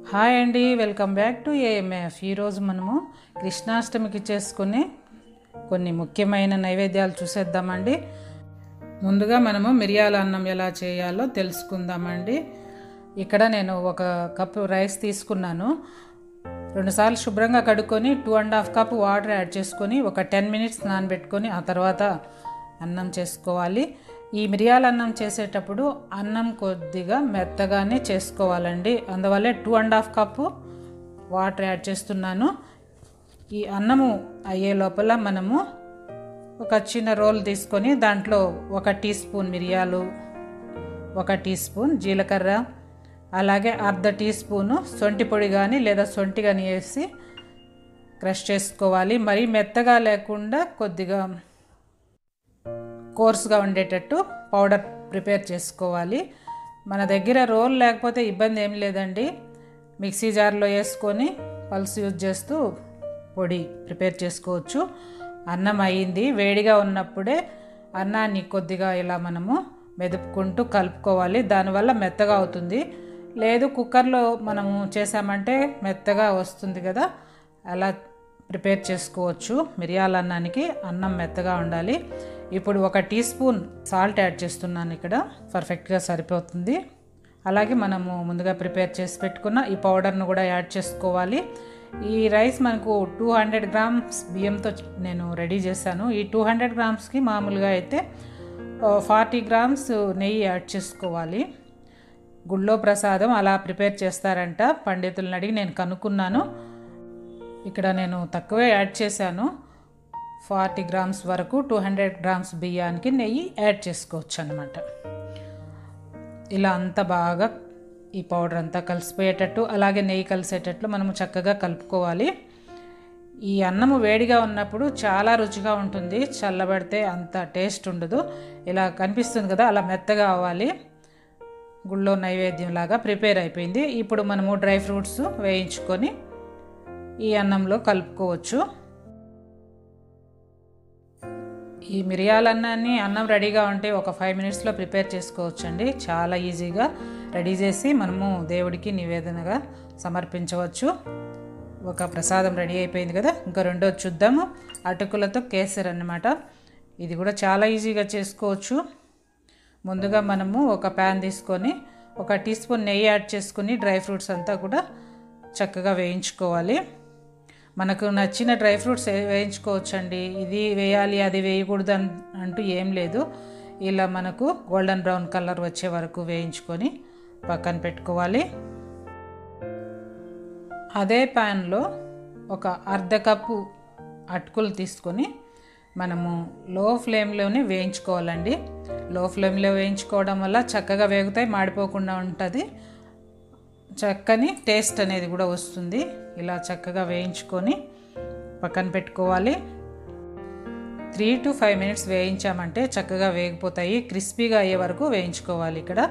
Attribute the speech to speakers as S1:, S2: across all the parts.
S1: hi అండి welcome back to AMF ఈరోజు మనము కృష్ణాష్టమికి చేసుకునే కొన్ని ముఖ్యమైన నైవేద్యాలు చూసేద్దామండి ముందుగా మనము మిరియాల అన్నం ఎలా చేయాలో తెలుసుకుందామండి ఇక్కడ నేను ఒక కప్పు రైస్ తీసుకున్నాను రెండుసార్లు శుభ్రంగా కడుక్కొని two and half cup water add చేసుకొని ఒక టెన్ మినిట్స్ నానబెట్టుకొని ఆ తర్వాత అన్నం చేసుకోవాలి ఈ మిరియాల అన్నం చేసేటప్పుడు అన్నం కొద్దిగా మెత్తగానే చేసుకోవాలండి అందువల్లే two and half cup water add చేస్తున్నాను ఈ అన్నము అయ్యే లోపల మనము ఒక చిన్న రోల్ తీసుకొని దాంట్లో ఒక టీ స్పూన్ మిరియాలు ఒక టీ స్పూన్ జీలకర్ర అలాగే అర్ధ టీ స్పూను సొంటి పొడి కానీ లేదా సొంటి కానీ వేసి క్రష్ చేసుకోవాలి మరీ మెత్తగా లేకుండా కొద్దిగా కోర్స్గా ఉండేటట్టు పౌడర్ ప్రిపేర్ చేసుకోవాలి మన దగ్గర రోల్ లేకపోతే ఇబ్బంది ఏం లేదండి మిక్సీ జార్లో వేసుకొని పల్స్ యూజ్ చేస్తూ పొడి ప్రిపేర్ చేసుకోవచ్చు అన్నం అయ్యింది వేడిగా ఉన్నప్పుడే అన్నాన్ని కొద్దిగా ఇలా మనము మెదుపుకుంటూ కలుపుకోవాలి దానివల్ల మెత్తగా అవుతుంది లేదు కుక్కర్లో మనము చేసామంటే మెత్తగా వస్తుంది కదా అలా ప్రిపేర్ చేసుకోవచ్చు మిరియాల అన్నానికి అన్నం మెత్తగా ఉండాలి ఇప్పుడు ఒక టీ స్పూన్ సాల్ట్ యాడ్ చేస్తున్నాను ఇక్కడ పర్ఫెక్ట్గా సరిపోతుంది అలాగే మనము ముందుగా ప్రిపేర్ చేసి పెట్టుకున్న ఈ పౌడర్ను కూడా యాడ్ చేసుకోవాలి ఈ రైస్ మనకు టూ హండ్రెడ్ గ్రామ్స్ బియ్యంతో నేను రెడీ చేశాను ఈ టూ హండ్రెడ్ గ్రామ్స్కి మామూలుగా అయితే ఫార్టీ గ్రామ్స్ నెయ్యి యాడ్ చేసుకోవాలి గుళ్ళో ప్రసాదం అలా ప్రిపేర్ చేస్తారంట పండితులను అడిగి నేను కనుక్కున్నాను ఇక్కడ నేను తక్కువే యాడ్ చేశాను ఫార్టీ గ్రామ్స్ వరకు టూ హండ్రెడ్ గ్రామ్స్ బియ్యానికి నెయ్యి యాడ్ చేసుకోవచ్చు అనమాట ఇలా అంతా బాగా ఈ పౌడర్ అంతా కలిసిపోయేటట్టు అలాగే నెయ్యి కలిసేటట్లు మనము చక్కగా కలుపుకోవాలి ఈ అన్నము వేడిగా ఉన్నప్పుడు చాలా రుచిగా ఉంటుంది చల్లబడితే అంత టేస్ట్ ఉండదు ఇలా కనిపిస్తుంది కదా అలా మెత్తగా అవ్వాలి గుళ్ళో నైవేద్యం లాగా ప్రిపేర్ అయిపోయింది ఇప్పుడు మనము డ్రై ఫ్రూట్స్ వేయించుకొని ఈ అన్నంలో కలుపుకోవచ్చు ఈ మిరియాల అన్నాన్ని అన్నం రెడీగా ఉంటే ఒక ఫైవ్ మినిట్స్లో ప్రిపేర్ చేసుకోవచ్చు అండి చాలా ఈజీగా రెడీ చేసి మనము దేవుడికి నివేదనగా సమర్పించవచ్చు ఒక ప్రసాదం రెడీ అయిపోయింది కదా ఇంకా రెండోది చూద్దాము అటుకులతో కేసర్ అన్నమాట ఇది కూడా చాలా ఈజీగా చేసుకోవచ్చు ముందుగా మనము ఒక ప్యాన్ తీసుకొని ఒక టీ స్పూన్ నెయ్యి యాడ్ చేసుకుని డ్రై ఫ్రూట్స్ అంతా కూడా చక్కగా వేయించుకోవాలి మనకు నచ్చిన డ్రై ఫ్రూట్స్ వేయించుకోవచ్చు అండి ఇది వేయాలి అది వేయకూడదు అంటూ ఏం లేదు ఇలా మనకు గోల్డెన్ బ్రౌన్ కలర్ వచ్చే వరకు వేయించుకొని పక్కన పెట్టుకోవాలి అదే ప్యాన్లో ఒక అర్ధ కప్పు అటుకులు తీసుకొని మనము లో ఫ్లేమ్లోనే వేయించుకోవాలండి లో ఫ్లేమ్లో వేయించుకోవడం వల్ల చక్కగా వేగుతాయి మాడిపోకుండా ఉంటుంది చక్కని టేస్ట్ అనేది కూడా వస్తుంది ఇలా చక్కగా వేయించుకొని పక్కన పెట్టుకోవాలి త్రీ టు ఫైవ్ మినిట్స్ వేయించామంటే చక్కగా వేగిపోతాయి క్రిస్పీగా అయ్యే వరకు వేయించుకోవాలి ఇక్కడ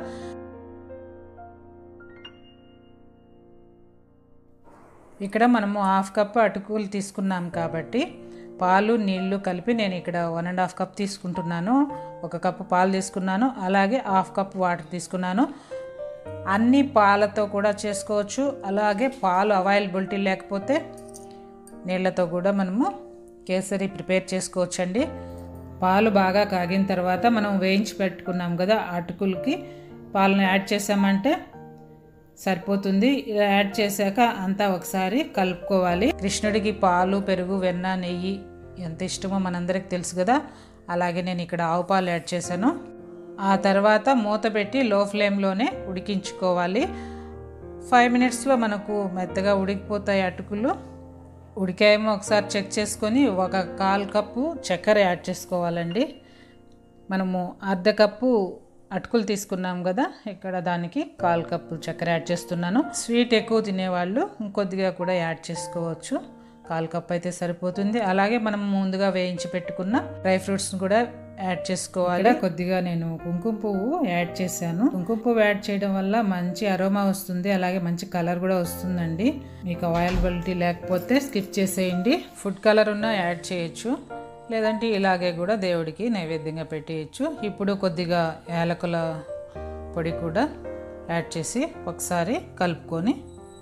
S1: ఇక్కడ మనము హాఫ్ కప్ అటుకులు తీసుకున్నాం కాబట్టి పాలు నీళ్లు కలిపి నేను ఇక్కడ వన్ అండ్ హాఫ్ కప్ తీసుకుంటున్నాను ఒక కప్పు పాలు తీసుకున్నాను అలాగే హాఫ్ కప్ వాటర్ తీసుకున్నాను అన్ని పాలతో కూడా చేసుకోవచ్చు అలాగే పాలు అవైలబిలిటీ లేకపోతే నీళ్ళతో కూడా మనము కేసరి ప్రిపేర్ చేసుకోవచ్చండి పాలు బాగా కాగిన తర్వాత మనం వేయించి పెట్టుకున్నాం కదా అటుకులకి పాలను యాడ్ చేసామంటే సరిపోతుంది ఇలా యాడ్ చేశాక అంతా ఒకసారి కలుపుకోవాలి కృష్ణుడికి పాలు పెరుగు వెన్న నెయ్యి ఎంత ఇష్టమో మనందరికి తెలుసు కదా అలాగే నేను ఇక్కడ ఆవు పాలు యాడ్ చేశాను ఆ తర్వాత మూత పెట్టి లో ఫ్లేమ్లోనే ఉడికించుకోవాలి ఫైవ్ మినిట్స్లో మనకు మెత్తగా ఉడికిపోతాయి అటుకులు ఉడికాయేమో ఒకసారి చెక్ చేసుకొని ఒక కాల్ కప్పు చక్కెర యాడ్ చేసుకోవాలండి మనము అర్ధ కప్పు అటుకులు తీసుకున్నాం కదా ఇక్కడ దానికి కాల్ కప్పు చక్కెర యాడ్ చేస్తున్నాను స్వీట్ ఎక్కువ తినేవాళ్ళు ఇంకొద్దిగా కూడా యాడ్ చేసుకోవచ్చు కాల్ కప్ అయితే సరిపోతుంది అలాగే మనం ముందుగా వేయించి పెట్టుకున్న డ్రై ఫ్రూట్స్ కూడా యాడ్ చేసుకోవాలి కొద్దిగా నేను కుంకుమ పువ్వు యాడ్ చేశాను కుంకుమ పువ్వు యాడ్ చేయడం వల్ల మంచి అరోమా వస్తుంది అలాగే మంచి కలర్ కూడా వస్తుందండి మీకు అవైలబిలిటీ లేకపోతే స్కిప్ చేసేయండి ఫుడ్ కలర్ ఉన్న యాడ్ చేయొచ్చు లేదంటే ఇలాగే కూడా దేవుడికి నైవేద్యంగా పెట్టేయచ్చు ఇప్పుడు కొద్దిగా యాలకుల పొడి కూడా యాడ్ చేసి ఒకసారి కలుపుకొని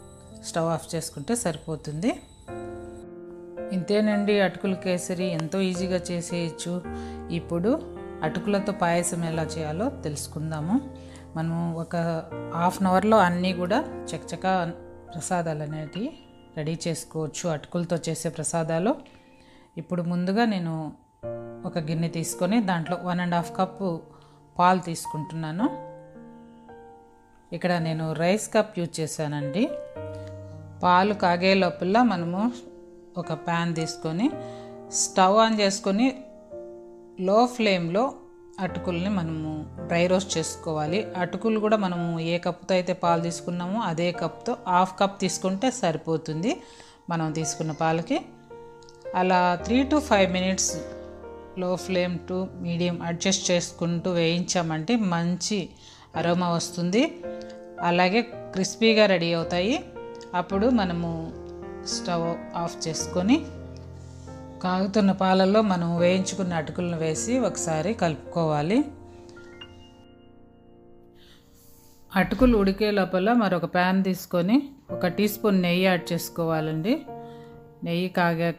S1: స్టవ్ ఆఫ్ చేసుకుంటే సరిపోతుంది ఇంతేనండి అటుకుల కేసరి ఎంతో ఈజీగా చేసేయచ్చు ఇప్పుడు అటుకులతో పాయసం ఎలా చేయాలో తెలుసుకుందాము మనము ఒక హాఫ్ అన్ అవర్లో అన్నీ కూడా చకచక ప్రసాదాలు అనేటివి రెడీ చేసుకోవచ్చు అటుకులతో చేసే ప్రసాదాలు ఇప్పుడు ముందుగా నేను ఒక గిన్నె తీసుకొని దాంట్లో వన్ అండ్ హాఫ్ కప్పు పాలు తీసుకుంటున్నాను ఇక్కడ నేను రైస్ కప్ యూజ్ చేశానండి పాలు కాగే లోపల మనము ఒక ప్యాన్ తీసుకొని స్టవ్ ఆన్ చేసుకొని లో ఫ్లేమ్లో అటుకుల్ని మనము డ్రై రోస్ట్ చేసుకోవాలి అటుకులు కూడా మనము ఏ కప్తో అయితే పాలు తీసుకున్నామో అదే కప్తో హాఫ్ కప్ తీసుకుంటే సరిపోతుంది మనం తీసుకున్న పాలకి అలా three to five minutes low flame to medium adjust చేసుకుంటూ వేయించామంటే మంచి అరోమా వస్తుంది అలాగే క్రిస్పీగా రెడీ అవుతాయి అప్పుడు మనము స్టవ్ ఆఫ్ చేసుకొని కాగుతున్న పాలల్లో మనం వేయించుకున్న అటుకులను వేసి ఒకసారి కలుపుకోవాలి అటుకులు ఉడికే లోపల మరొక ప్యాన్ తీసుకొని ఒక టీ స్పూన్ నెయ్యి యాడ్ చేసుకోవాలండి నెయ్యి కాగాక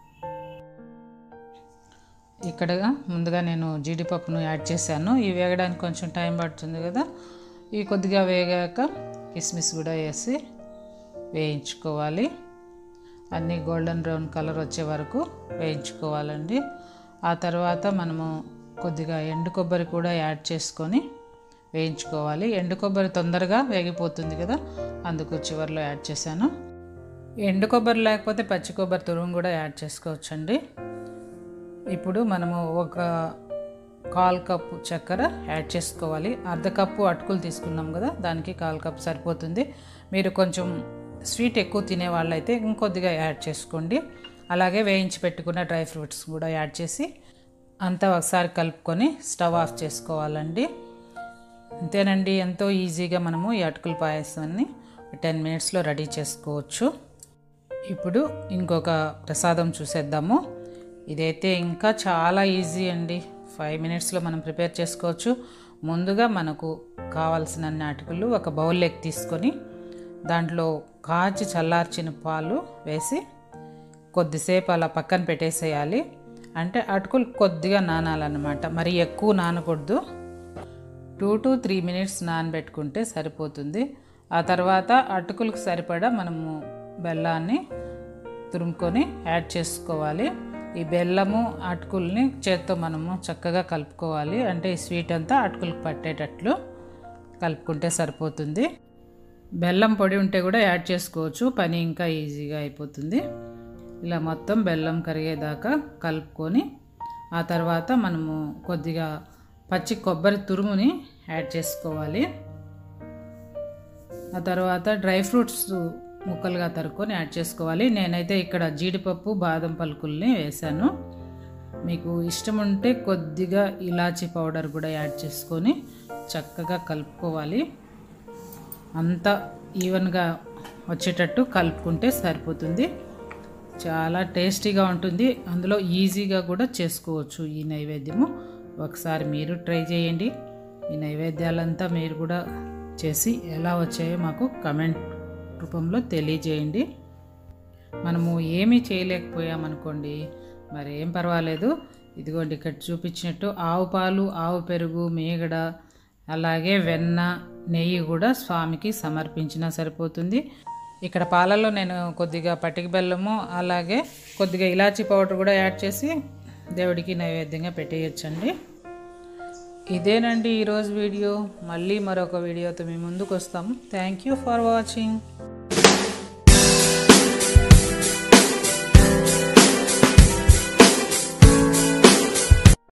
S1: ఇక్కడ ముందుగా నేను జీడిపప్పును యాడ్ చేశాను ఇవి వేగడానికి కొంచెం టైం పడుతుంది కదా ఇవి కొద్దిగా వేగాక కిస్మిస్ కూడా వేసి వేయించుకోవాలి అన్నీ గోల్డెన్ బ్రౌన్ కలర్ వచ్చే వరకు వేయించుకోవాలండి ఆ తర్వాత మనము కొద్దిగా ఎండు కొబ్బరి కూడా యాడ్ చేసుకొని వేయించుకోవాలి ఎండు కొబ్బరి తొందరగా వేగిపోతుంది కదా అందుకు చివరిలో యాడ్ చేశాను ఎండు కొబ్బరి లేకపోతే పచ్చి కొబ్బరి తురుము కూడా యాడ్ చేసుకోవచ్చండి ఇప్పుడు మనము ఒక కాల్ కప్పు చక్కెర యాడ్ చేసుకోవాలి అర్ధ కప్పు అటుకులు తీసుకున్నాం కదా దానికి కాల్ కప్పు సరిపోతుంది మీరు కొంచెం స్వీట్ ఎక్కువ తినే వాళ్ళైతే ఇంకొద్దిగా యాడ్ చేసుకోండి అలాగే వేయించి పెట్టుకున్న డ్రై ఫ్రూట్స్ కూడా యాడ్ చేసి అంతా ఒకసారి కలుపుకొని స్టవ్ ఆఫ్ చేసుకోవాలండి అంతేనండి ఎంతో ఈజీగా మనము ఈ అటుకుల పాయసాన్ని టెన్ మినిట్స్లో రెడీ చేసుకోవచ్చు ఇప్పుడు ఇంకొక ప్రసాదం చూసేద్దాము ఇదైతే ఇంకా చాలా ఈజీ అండి ఫైవ్ మినిట్స్లో మనం ప్రిపేర్ చేసుకోవచ్చు ముందుగా మనకు కావాల్సిన అన్ని అటుకులు ఒక బౌల్లోకి తీసుకొని దాంట్లో కాచి చల్లార్చిన పాలు వేసి కొద్దిసేపు అలా పక్కన పెట్టేసేయాలి అంటే అటుకులు కొద్దిగా నానాలన్నమాట మరి ఎక్కువ నానకూడదు టూ టు త్రీ మినిట్స్ నానబెట్టుకుంటే సరిపోతుంది ఆ తర్వాత అటుకులకు సరిపడా మనము బెల్లాన్ని తురుముకొని యాడ్ చేసుకోవాలి ఈ బెల్లము అటుకుల్ని చేత్తో మనము చక్కగా కలుపుకోవాలి అంటే ఈ స్వీట్ అంతా అటుకులకు పట్టేటట్లు కలుపుకుంటే సరిపోతుంది బెల్లం పొడి ఉంటే కూడా యాడ్ చేసుకోవచ్చు పని ఇంకా ఈజీగా అయిపోతుంది ఇలా మొత్తం బెల్లం కరిగేదాకా కలుపుకొని ఆ తర్వాత మనము కొద్దిగా పచ్చి కొబ్బరి తురుముని యాడ్ చేసుకోవాలి ఆ తర్వాత డ్రై ఫ్రూట్స్ ముక్కలుగా తరుక్కొని యాడ్ చేసుకోవాలి నేనైతే ఇక్కడ జీడిపప్పు బాదం పలుకుల్ని వేశాను మీకు ఇష్టం ఉంటే కొద్దిగా ఇలాచీ పౌడర్ కూడా యాడ్ చేసుకొని చక్కగా కలుపుకోవాలి అంతా ఈవెన్గా వచ్చేటట్టు కలుపుకుంటే సరిపోతుంది చాలా టేస్టీగా ఉంటుంది అందులో ఈజీగా కూడా చేసుకోవచ్చు ఈ నైవేద్యము ఒకసారి మీరు ట్రై చేయండి ఈ నైవేద్యాలంతా మీరు కూడా చేసి ఎలా వచ్చాయో మాకు కమెంట్ రూపంలో తెలియజేయండి మనము ఏమీ చేయలేకపోయామనుకోండి మరి ఏం పర్వాలేదు ఇదిగోండి ఇక్కడ చూపించినట్టు ఆవు పాలు ఆవు పెరుగు మేగడ అలాగే వెన్న నెయ్యి కూడా స్వామికి సమర్పించినా సరిపోతుంది ఇక్కడ పాలలో నేను కొద్దిగా పటిక బెల్లము అలాగే కొద్దిగా ఇలాచీ పౌడర్ కూడా యాడ్ చేసి దేవుడికి నైవేద్యంగా పెట్టేయచ్చండి ఇదేనండి ఈరోజు వీడియో మళ్ళీ మరొక వీడియోతో మీ ముందుకు వస్తాము థ్యాంక్ యూ ఫర్ వాచింగ్